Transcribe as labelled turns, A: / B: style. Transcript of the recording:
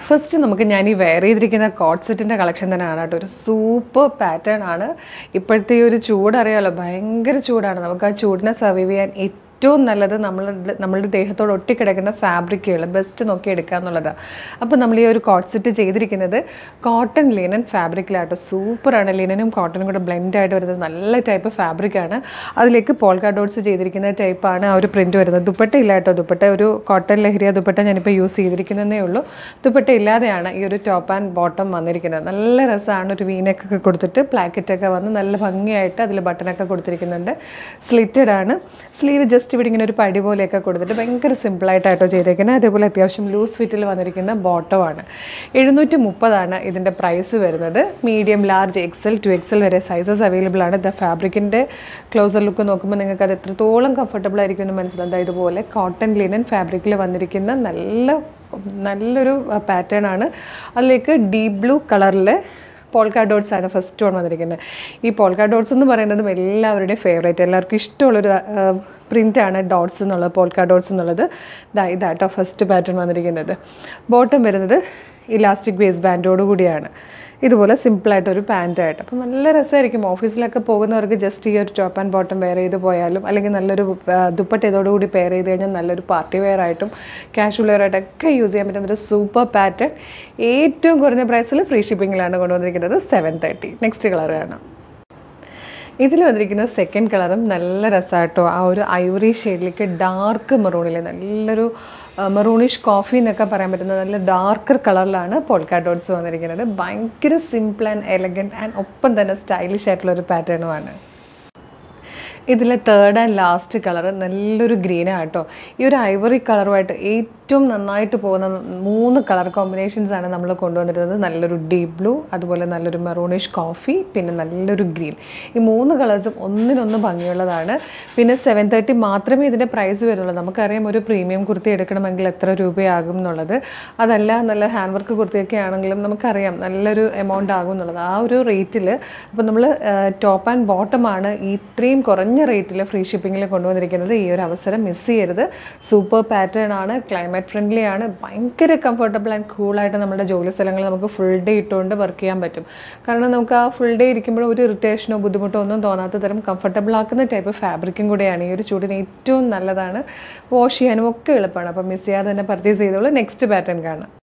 A: first നമുക്ക് ഞാൻ ഈ വെയർ ചെയ്തിരിക്കുന്ന കോട്ട് സെറ്റിൻ്റെ കളക്ഷൻ തന്നെയാണ് കേട്ടോ ഒരു സൂപ്പർ പാറ്റേൺ ആണ് ഇപ്പോഴത്തെ ഈ ഒരു ചൂട് അറിയാമല്ലോ ഭയങ്കര ചൂടാണ് നമുക്ക് ആ ചൂടിനെ സർവൈവ് ചെയ്യാൻ ഏറ്റവും നല്ലത് നമ്മളുടെ നമ്മളുടെ ദേഹത്തോട് ഒട്ടിക്കിടക്കുന്ന ഫാബ്രിക്കുകൾ ബെസ്റ്റ് നോക്കി എടുക്കുക എന്നുള്ളതാണ് അപ്പോൾ നമ്മൾ ഈ ഒരു കോട്ട് സെറ്റ് ചെയ്തിരിക്കുന്നത് കോട്ടൺ ലിനൻ ഫാബ്രിക്കിലാട്ടോ സൂപ്പറാണ് ലിനനും കോട്ടനും കൂടെ ബ്ലെൻഡ് ആയിട്ട് വരുന്നത് നല്ല ടൈപ്പ് ഫാബ്രിക്കാണ് അതിലേക്ക് പോൾക്കാ ഡോട്ട്സ് ചെയ്തിരിക്കുന്ന ടൈപ്പാണ് ആ ഒരു പ്രിൻറ്റ് വരുന്നത് ദുപ്പട്ട ഇല്ല കേട്ടോ ദുപ്പട്ട ഒരു കോട്ടൺ ലഹരിയ ദുപ്പട്ട ഞാനിപ്പോൾ യൂസ് ചെയ്തിരിക്കുന്നതേ ഉള്ളൂ ദുപ്പട്ട ഇല്ലാതെയാണ് ഈ ഒരു ടോപ്പ് ആൻഡ് ബോട്ടം വന്നിരിക്കുന്നത് നല്ല രസമാണ് ഒരു വീനക്കൊക്കെ കൊടുത്തിട്ട് പ്ലാക്കറ്റൊക്കെ വന്ന് നല്ല ഭംഗിയായിട്ട് അതിൽ ബട്ടനൊക്കെ കൊടുത്തിരിക്കുന്നുണ്ട് സ്ലിറ്റഡ് ആണ് സ്ലീവ് ജസ്റ്റ് ഇവിടെ ഇങ്ങനെ ഒരു പടി പോലെയൊക്കെ കൊടുത്തിട്ട് ഭയങ്കര സിമ്പിളായിട്ടാട്ടോ ചെയ്തേക്കുന്നത് അതേപോലെ അത്യാവശ്യം ലൂസ് ഫിറ്റിൽ വന്നിരിക്കുന്ന ബോട്ടമാണ് എഴുന്നൂറ്റി മുപ്പതാണ് ഇതിൻ്റെ പ്രൈസ് വരുന്നത് medium large XL two XL വരെ സൈസസ് അവൈലബിൾ ആണ് ദ ഫാബ്രിക്കിൻ്റെ ക്ലോസർ ലുക്ക് നോക്കുമ്പോൾ നിങ്ങൾക്ക് അത് എത്രത്തോളം കംഫർട്ടബിൾ ആയിരിക്കും എന്ന് മനസ്സിലാവും ദാ ഇതുപോലെ കോട്ടൺ ലിനൻ ഫാബ്രിക്കിൽ വന്നിരിക്കുന്ന നല്ല നല്ലൊരു പാറ്റേൺ ആണ് അതിലേക്ക് ഡീപ് ബ്ലൂ കളറിൽ പോൾക്കാ ഡോട്ട്സ് ആണ് ഫസ്റ്റ് വൺ വന്നിരിക്കുന്നത് ഈ പോൾക്കാ ഡോട്ട്സ് എന്ന് പറയുന്നതും എല്ലാവരുടെയും ഫേവറേറ്റ് എല്ലാവർക്കും ഇഷ്ടമുള്ളൊരു പ്രിൻ്റാണ് ഡോട്ട്സ് എന്നുള്ളത് പോൾക്കാ ഡോട്ട്സ് എന്നുള്ളത് ഇതാ ഇതാട്ടോ ഫസ്റ്റ് പാറ്റേൺ വന്നിരിക്കുന്നത് ബോട്ടം വരുന്നത് ഇലാസ്റ്റിക് ബേസ് ബാൻഡോട് കൂടിയാണ് ഇതുപോലെ സിമ്പിളായിട്ടൊരു പാൻറ്റായിട്ട് അപ്പോൾ നല്ല രസമായിരിക്കും ഓഫീസിലൊക്കെ പോകുന്നവർക്ക് ജസ്റ്റ് ഈ ഒരു ടോപ്പ് ആൻഡ് ബോട്ടം വെയർ ചെയ്ത് പോയാലും അല്ലെങ്കിൽ നല്ലൊരു ആ, ദുപ്പട്ട ഇതോടുകൂടി പെയർ ചെയ്ത് കഴിഞ്ഞാൽ നല്ലൊരു പാർട്ടി വെയർ ആയിട്ടും കാഷ്വൽ വെയർ ആയിട്ടൊക്കെ യൂസ് ചെയ്യാൻ പറ്റുന്ന ഒരു സൂപ്പർ പാറ്റേൺ ഏറ്റവും കുറഞ്ഞ പ്രൈസിൽ ഫ്രീ ഷിപ്പിങ്ങിലാണ് കൊണ്ടുവന്നിരിക്കുന്നത് സെവൻ തേർട്ടി നെക്സ്റ്റ് കളർ കാണാം ഇതിൽ വന്നിരിക്കുന്ന സെക്കൻഡ് കളറും നല്ല രസമായിട്ടോ ആ ഒരു ഐവറി ഷെയ്ഡിലേക്ക് ഡാർക്ക് മെറൂണിൽ നല്ലൊരു മെറൂണിഷ് കോഫി എന്നൊക്കെ പറയാൻ പറ്റുന്ന നല്ല ഡാർക്കർ കളറിലാണ് പോൾക്കാ ഡോട്ട്സ് വന്നിരിക്കുന്നത് ഭയങ്കര സിമ്പിൾ ആൻഡ് എലഗൻറ്റ് ആൻഡ് ഒപ്പം തന്നെ സ്റ്റൈലിഷ് ആയിട്ടുള്ള ഒരു പാറ്റേണുമാണ് ഇതിലെ തേർഡ് ആൻഡ് ലാസ്റ്റ് കളർ നല്ലൊരു ഗ്രീനാണ് കേട്ടോ ഈ ഒരു ഐവറി കളറുമായിട്ട് ഏറ്റവും നന്നായിട്ട് പോകുന്ന മൂന്ന് കളർ കോമ്പിനേഷൻസ് ആണ് നമ്മൾ കൊണ്ടുവന്നിരുന്നത് നല്ലൊരു ഡീപ് ബ്ലൂ അതുപോലെ നല്ലൊരു മെറൂണിഷ് കോഫി പിന്നെ നല്ലൊരു ഗ്രീൻ ഈ മൂന്ന് കളേഴ്സും ഒന്നിനൊന്ന് ഭംഗിയുള്ളതാണ് പിന്നെ സെവൻ തേർട്ടി മാത്രമേ ഇതിൻ്റെ പ്രൈസ് വരുന്നുള്ളൂ നമുക്കറിയാം ഒരു പ്രീമിയം കുർത്തി എടുക്കണമെങ്കിൽ എത്ര രൂപയാകും എന്നുള്ളത് അതല്ല നല്ല ഹാൻഡ് വർക്ക് കുർത്തിയൊക്കെ ആണെങ്കിലും നമുക്കറിയാം നല്ലൊരു എമൗണ്ട് ആകും എന്നുള്ളത് ആ ഒരു റേറ്റിൽ അപ്പോൾ നമ്മൾ ടോപ്പ് ആൻഡ് ബോട്ടമാണ് ഇത്രയും കുറഞ്ഞ റേറ്റിൽ ഫ്രീ ഷിപ്പിങ്ങിൽ കൊണ്ടുവന്നിരിക്കുന്നത് ഈ ഒരു അവസരം മിസ് ചെയ്യരുത് സൂപ്പർ പാറ്റേൺ ആണ് ക്ലൈമറ്റ് ഫ്രണ്ട്ലി ആണ് ഭയങ്കര കംഫർട്ടബിൾ ആൻഡ് കൂളായിട്ട് നമ്മുടെ ജോലി സ്ഥലങ്ങളിൽ നമുക്ക് ഫുൾ ഡേ ഇട്ടുകൊണ്ട് വർക്ക് ചെയ്യാൻ പറ്റും കാരണം നമുക്ക് ആ ഫുൾ ഡേ ഇരിക്കുമ്പോൾ ഒരു ഇറിറ്റേഷനോ ബുദ്ധിമുട്ടോ ഒന്നും തോന്നാത്ത തരം കംഫർട്ടബിൾ ആക്കുന്ന ടൈപ്പ് ഫാബ്രിക്കും കൂടെയാണ് ഈ ഒരു ചൂടിന് ഏറ്റവും നല്ലതാണ് വാഷ് ചെയ്യാനും ഒക്കെ എളുപ്പമാണ് അപ്പോൾ മിസ് ചെയ്യാതെ തന്നെ പർച്ചേസ് ചെയ്തോളൂ നെക്സ്റ്റ് പാറ്റേൺ കാണാം